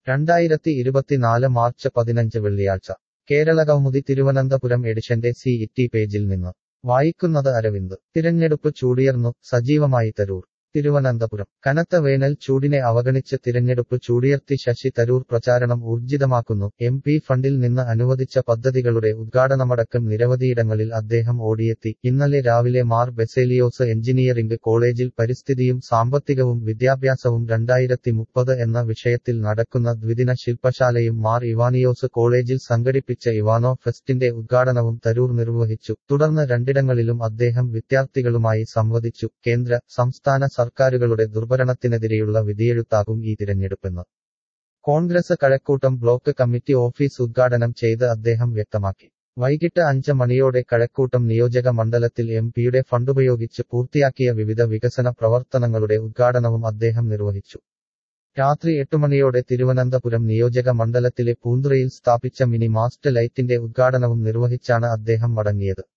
രണ്ടായിരത്തി ഇരുപത്തിനാല് മാർച്ച് പതിനഞ്ച് വെള്ളിയാഴ്ച കേരള കൗമുദി തിരുവനന്തപുരം എഡിഷന്റെ സി ഇറ്റി പേജിൽ നിന്ന് വായിക്കുന്നത് അരവിന്ദ് തിരഞ്ഞെടുപ്പ് ചൂടിയർന്നു സജീവമായി തരൂർ തിരുവനന്തപുരം കനത്ത വേനൽ ചൂടിനെ അവഗണിച്ച് തിരഞ്ഞെടുപ്പ് ചൂടിയർത്തി ശശി തരൂർ പ്രചാരണം ഊർജിതമാക്കുന്നു എം പി ഫണ്ടിൽ നിന്ന് അനുവദിച്ച പദ്ധതികളുടെ ഉദ്ഘാടനമടക്കം നിരവധിയിടങ്ങളിൽ അദ്ദേഹം ഓടിയെത്തി ഇന്നലെ രാവിലെ മാർ ബെസേലിയോസ് എഞ്ചിനീയറിംഗ് കോളേജിൽ പരിസ്ഥിതിയും സാമ്പത്തികവും വിദ്യാഭ്യാസവും രണ്ടായിരത്തി മുപ്പത് എന്ന വിഷയത്തിൽ നടക്കുന്ന ദ്വിദിന ശില്പശാലയും മാർ ഇവാനിയോസ് കോളേജിൽ സംഘടിപ്പിച്ച ഇവാനോ ഫെസ്റ്റിന്റെ ഉദ്ഘാടനവും തരൂർ നിർവഹിച്ചു തുടർന്ന് രണ്ടിടങ്ങളിലും അദ്ദേഹം വിദ്യാർത്ഥികളുമായി സംവദിച്ചു കേന്ദ്ര സംസ്ഥാന സർക്കാരുകളുടെ ദുർഭരണത്തിനെതിരെയുള്ള വിധിയെഴുത്താകും ഈ തിരഞ്ഞെടുപ്പെന്ന് Congress Kazhakkoottam block committee office ഉദ്ഘാടനം ചെയ്ത് അദ്ദേഹം വ്യക്തമാക്കി വൈകിട്ട് അഞ്ച് മണിയോടെ കഴക്കൂട്ടം നിയോജക മണ്ഡലത്തിൽ എം പിയുടെ ഫണ്ടുപയോഗിച്ച് പൂർത്തിയാക്കിയ വിവിധ വികസന പ്രവർത്തനങ്ങളുടെ ഉദ്ഘാടനവും അദ്ദേഹം നിർവഹിച്ചു രാത്രി എട്ടുമണിയോടെ തിരുവനന്തപുരം നിയോജക മണ്ഡലത്തിലെ പൂന്തുറയിൽ സ്ഥാപിച്ച മിനി മാസ്റ്റ് ലൈറ്റിന്റെ ഉദ്ഘാടനവും നിർവഹിച്ചാണ് അദ്ദേഹം മടങ്ങിയത്